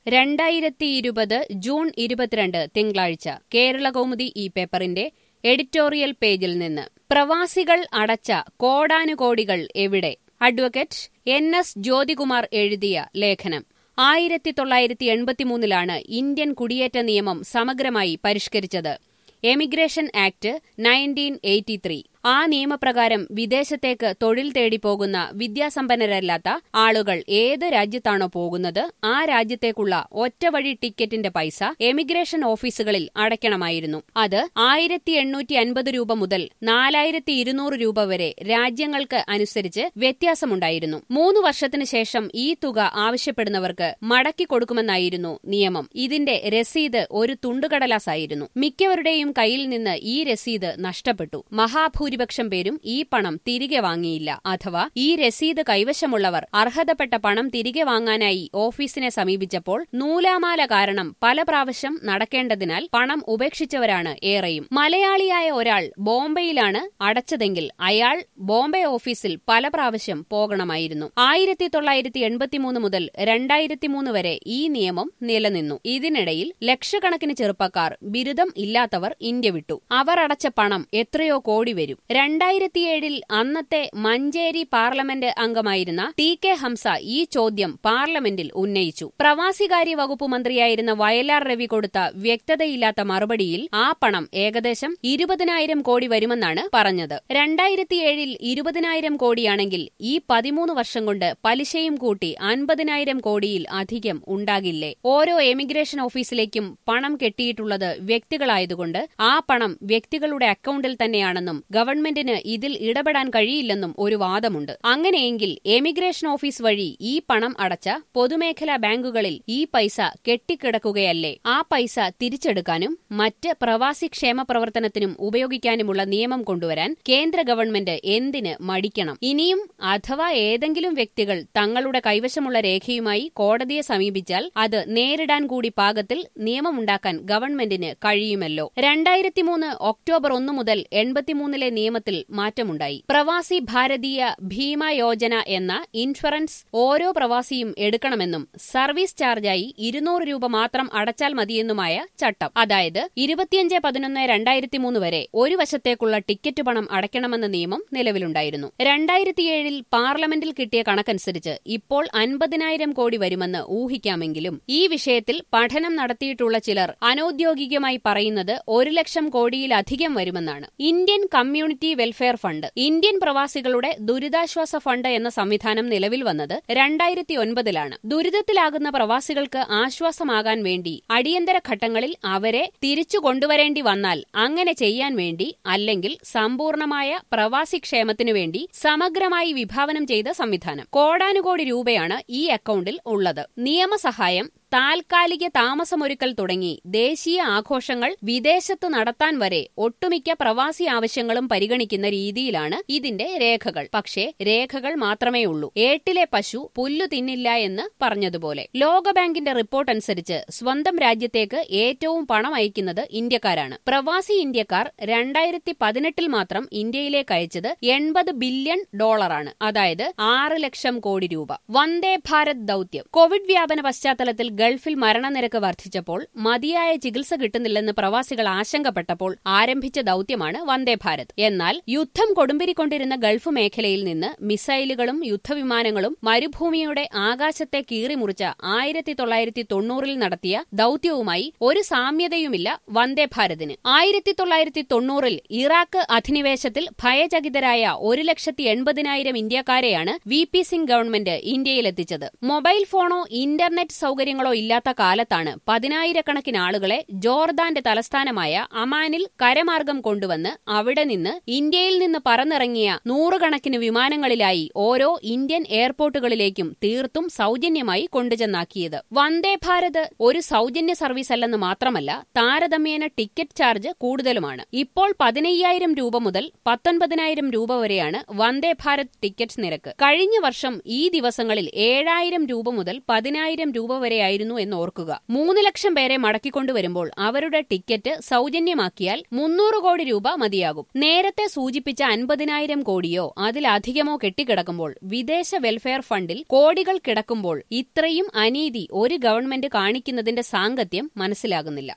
രണ്ടായിരത്തി ഇരുപത് ജൂൺ ഇരുപത്തിരണ്ട് തിങ്കളാഴ്ച കേരളകൗമുദി ഈ പേപ്പറിന്റെ എഡിറ്റോറിയൽ പേജിൽ നിന്ന് പ്രവാസികൾ അടച്ച കോടാനുകോടികൾ എവിടെ അഡ്വക്കേറ്റ് എൻ എസ് ജ്യോതികുമാർ എഴുതിയ ലേഖനം ആയിരത്തി തൊള്ളായിരത്തി എൺപത്തിമൂന്നിലാണ് ഇന്ത്യൻ കുടിയേറ്റ നിയമം സമഗ്രമായി പരിഷ്കരിച്ചത് emigration act nineteen eighty three ആ നിയമപ്രകാരം വിദേശത്തേക്ക് തൊഴിൽ തേടി പോകുന്ന വിദ്യാസമ്പന്നരല്ലാത്ത ആളുകൾ ഏത് രാജ്യത്താണോ പോകുന്നത് ആ രാജ്യത്തേക്കുള്ള ഒറ്റവഴി ടിക്കറ്റിന്റെ പൈസ എമിഗ്രേഷൻ ഓഫീസുകളിൽ അടയ്ക്കണമായിരുന്നു അത് ആയിരത്തി എണ്ണൂറ്റി അൻപത് രൂപ മുതൽ നാലായിരത്തി ഇരുന്നൂറ് രൂപ വരെ രാജ്യങ്ങൾക്ക് അനുസരിച്ച് വ്യത്യാസമുണ്ടായിരുന്നു മൂന്ന് വർഷത്തിനു ശേഷം ഈ തുക ആവശ്യപ്പെടുന്നവർക്ക് മടക്കി കൊടുക്കുമെന്നായിരുന്നു നിയമം ഇതിന്റെ രസീത് ഒരു തുണ്ടുകടലാസായിരുന്നു മിക്കവരുടെയും കയ്യിൽ നിന്ന് ഈ രസീത് നഷ്ടപ്പെട്ടു മഹാഭൂരിപക്ഷം പേരും ഈ പണം തിരികെ വാങ്ങിയില്ല അഥവാ ഈ രസീത് കൈവശമുള്ളവർ അർഹതപ്പെട്ട പണം തിരികെ വാങ്ങാനായി ഓഫീസിനെ സമീപിച്ചപ്പോൾ നൂലാമാല കാരണം പല പ്രാവശ്യം നടക്കേണ്ടതിനാൽ പണം ഉപേക്ഷിച്ചവരാണ് ഏറെയും മലയാളിയായ ഒരാൾ ബോംബെയിലാണ് അടച്ചതെങ്കിൽ അയാൾ ബോംബെ ഓഫീസിൽ പല പ്രാവശ്യം പോകണമായിരുന്നു ആയിരത്തി തൊള്ളായിരത്തി എൺപത്തിമൂന്ന് മുതൽ രണ്ടായിരത്തിമൂന്ന് വരെ ഈ നിയമം നിലനിന്നു ഇതിനിടയിൽ ലക്ഷക്കണക്കിന് ചെറുപ്പക്കാർ ബിരുദം ഇല്ലാത്തവർ ഇന്ത്യ വിട്ടു അവർ അടച്ച പണം എത്രയോ കോടി വരും രണ്ടായിരത്തിയേഴിൽ അന്നത്തെ മഞ്ചേരി പാർലമെന്റ് അംഗമായിരുന്ന ടി കെ ഹംസ ഈ ചോദ്യം പാർലമെന്റിൽ ഉന്നയിച്ചു പ്രവാസികാര്യ വകുപ്പ് മന്ത്രിയായിരുന്ന വയലാർ രവി കൊടുത്ത വ്യക്തതയില്ലാത്ത മറുപടിയിൽ ആ പണം ഏകദേശം ഇരുപതിനായിരം കോടി വരുമെന്നാണ് പറഞ്ഞത് രണ്ടായിരത്തിയേഴിൽ ഇരുപതിനായിരം കോടിയാണെങ്കിൽ ഈ പതിമൂന്ന് വർഷം കൊണ്ട് പലിശയും കൂട്ടി അൻപതിനായിരം കോടിയിൽ അധികം ഉണ്ടാകില്ലേ ഓരോ എമിഗ്രേഷൻ ഓഫീസിലേക്കും പണം കെട്ടിയിട്ടുള്ളത് വ്യക്തികളായതുകൊണ്ട് ആ പണം വ്യക്തികളുടെ അക്കൌണ്ടിൽ തന്നെയാണെന്നും ഗവൺമെന്റിന് ഇതിൽ ഇടപെടാൻ കഴിയില്ലെന്നും ഒരു വാദമുണ്ട് അങ്ങനെയെങ്കിൽ എമിഗ്രേഷൻ ഓഫീസ് വഴി ഈ പണം അടച്ച പൊതുമേഖലാ ബാങ്കുകളിൽ ഈ പൈസ കെട്ടിക്കിടക്കുകയല്ലേ ആ പൈസ തിരിച്ചെടുക്കാനും മറ്റ് പ്രവാസി ക്ഷേമ പ്രവർത്തനത്തിനും ഉപയോഗിക്കാനുമുള്ള നിയമം കൊണ്ടുവരാൻ കേന്ദ്ര ഗവൺമെന്റ് എന്തിന് മടിക്കണം ഇനിയും അഥവാ ഏതെങ്കിലും വ്യക്തികൾ തങ്ങളുടെ കൈവശമുള്ള രേഖയുമായി കോടതിയെ സമീപിച്ചാൽ അത് നേരിടാൻ കൂടി പാകത്തിൽ നിയമമുണ്ടാക്കാൻ ഗവൺമെന്റിന് കഴിയുമല്ലോ രണ്ടായിരത്തിമൂന്ന് ഒക്ടോബർ ഒന്ന് മുതൽ എൺപത്തിമൂന്നിലെ നിയമത്തിൽ മാറ്റമുണ്ടായി പ്രവാസി ഭാരതീയ ഭീമ യോജന എന്ന ഇൻഷുറൻസ് ഓരോ പ്രവാസിയും എടുക്കണമെന്നും സർവീസ് ചാർജായി ഇരുന്നൂറ് രൂപ മാത്രം അടച്ചാൽ മതിയെന്നുമായ ചട്ടം അതായത് ഇരുപത്തിയഞ്ച് പതിനൊന്ന് രണ്ടായിരത്തിമൂന്ന് വരെ ഒരു വശത്തേക്കുള്ള ടിക്കറ്റ് പണം അടയ്ക്കണമെന്ന നിയമം നിലവിലുണ്ടായിരുന്നു രണ്ടായിരത്തിയേഴിൽ പാർലമെന്റിൽ കിട്ടിയ കണക്കനുസരിച്ച് ഇപ്പോൾ അൻപതിനായിരം കോടി വരുമെന്ന് ഊഹിക്കാമെങ്കിലും ഈ വിഷയത്തിൽ പഠനം നടത്തിയിട്ടുള്ള ചിലർ അനൌദ്യോഗികമായി പറയുന്നത് ഒരു ലക്ഷം കോടിയിലധികം വരുമെന്നാണ് Indian community welfare fund Indian പ്രവാസികളുടെ ദുരിതാശ്വാസ ഫണ്ട് എന്ന സംവിധാനം നിലവിൽ വന്നത് രണ്ടായിരത്തി ഒൻപതിലാണ് ദുരിതത്തിലാകുന്ന പ്രവാസികൾക്ക് ആശ്വാസമാകാൻ വേണ്ടി അടിയന്തര ഘട്ടങ്ങളിൽ അവരെ തിരിച്ചു കൊണ്ടുവരേണ്ടി വന്നാൽ അങ്ങനെ ചെയ്യാൻ വേണ്ടി അല്ലെങ്കിൽ സമ്പൂർണമായ പ്രവാസി ക്ഷേമത്തിനു വേണ്ടി സമഗ്രമായി വിഭാവനം ചെയ്ത സംവിധാനം കോടാനുകോടി രൂപയാണ് ഈ അക്കൌണ്ടിൽ ഉള്ളത് നിയമസഹായം താൽക്കാലിക താമസമൊരുക്കൽ തുടങ്ങി ദേശീയ ആഘോഷങ്ങൾ വിദേശത്ത് നടത്താൻ വരെ ഒട്ടുമിക്ക പ്രവാസി ആവശ്യങ്ങളും പരിഗണിക്കുന്ന രീതിയിലാണ് ഇതിന്റെ രേഖകൾ പക്ഷേ രേഖകൾ മാത്രമേ ഉള്ളൂ ഏട്ടിലെ പശു പുല്ലു തിന്നില്ല എന്ന് പറഞ്ഞതുപോലെ ലോകബാങ്കിന്റെ റിപ്പോർട്ട് അനുസരിച്ച് സ്വന്തം രാജ്യത്തേക്ക് ഏറ്റവും പണം അയക്കുന്നത് ഇന്ത്യക്കാരാണ് പ്രവാസി ഇന്ത്യക്കാർ രണ്ടായിരത്തി പതിനെട്ടിൽ മാത്രം ഇന്ത്യയിലേക്ക് അയച്ചത് എൺപത് ബില്യൺ ഡോളറാണ് അതായത് ആറ് ലക്ഷം കോടി രൂപ വന്ദേ ഭാരത് ദൌത്യം കോവിഡ് വ്യാപന പശ്ചാത്തലത്തിൽ ഗൾഫിൽ മരണനിരക്ക് വർദ്ധിച്ചപ്പോൾ മതിയായ ചികിത്സ കിട്ടുന്നില്ലെന്ന് പ്രവാസികൾ ആശങ്കപ്പെട്ടപ്പോൾ ആരംഭിച്ച ദൌത്യമാണ് വന്ദേ ഭാരത് എന്നാൽ യുദ്ധം കൊടുമ്പിരിക്കൊണ്ടിരുന്ന ഗൾഫ് മേഖലയിൽ നിന്ന് മിസൈലുകളും യുദ്ധവിമാനങ്ങളും മരുഭൂമിയുടെ ആകാശത്തെ കീറിമുറിച്ച ആയിരത്തി തൊള്ളായിരത്തി തൊണ്ണൂറിൽ നടത്തിയ ദൌത്യവുമായി ഒരു സാമ്യതയുമില്ല വന്ദേ ഭാരതിന് ആയിരത്തി തൊള്ളായിരത്തി തൊണ്ണൂറിൽ ഇറാഖ് അധിനിവേശത്തിൽ ഭയചകിതരായ ഒരു ലക്ഷത്തി എൺപതിനായിരം ഇന്ത്യക്കാരെയാണ് വി പി സിംഗ് ഗവൺമെന്റ് ഇന്ത്യയിലെത്തിച്ചത് മൊബൈൽ ഫോണോ ഇന്റർനെറ്റ് സൌകര്യങ്ങളോ ഇല്ലാത്ത കാലത്താണ് പതിനായിരക്കണക്കിന് ആളുകളെ ജോർദാന്റെ തലസ്ഥാനമായ അമാനിൽ കരമാർഗം കൊണ്ടുവന്ന് അവിടെ നിന്ന് ഇന്ത്യയിൽ നിന്ന് പറന്നിറങ്ങിയ നൂറുകണക്കിന് വിമാനങ്ങളിലായി ഓരോ ഇന്ത്യൻ എയർപോർട്ടുകളിലേക്കും തീർത്തും സൌജന്യമായി കൊണ്ടുചെന്നാക്കിയത് വന്ദേ ഭാരത് ഒരു സൌജന്യ സർവീസ് അല്ലെന്ന് മാത്രമല്ല താരതമ്യേന ടിക്കറ്റ് ചാർജ് കൂടുതലുമാണ് ഇപ്പോൾ പതിനയ്യായിരം രൂപ മുതൽ പത്തൊൻപതിനായിരം രൂപ വരെയാണ് വന്ദേ ഭാരത് ടിക്കറ്റ് നിരക്ക് കഴിഞ്ഞ വർഷം ഈ ദിവസങ്ങളിൽ ഏഴായിരം രൂപ മുതൽ പതിനായിരം രൂപ വരെയായിരുന്നു ചെയ്തിരുന്നു എന്നോർക്കുക മൂന്ന് ലക്ഷം പേരെ മടക്കിക്കൊണ്ടുവരുമ്പോൾ അവരുടെ ടിക്കറ്റ് സൗജന്യമാക്കിയാൽ മുന്നൂറ് കോടി രൂപ മതിയാകും നേരത്തെ സൂചിപ്പിച്ച അൻപതിനായിരം കോടിയോ അതിലധികമോ കെട്ടിക്കിടക്കുമ്പോൾ വിദേശ വെൽഫെയർ ഫണ്ടിൽ കോടികൾ കിടക്കുമ്പോൾ ഇത്രയും അനീതി ഒരു ഗവൺമെന്റ് കാണിക്കുന്നതിന്റെ സാങ്കത്യം മനസ്സിലാകുന്നില്ല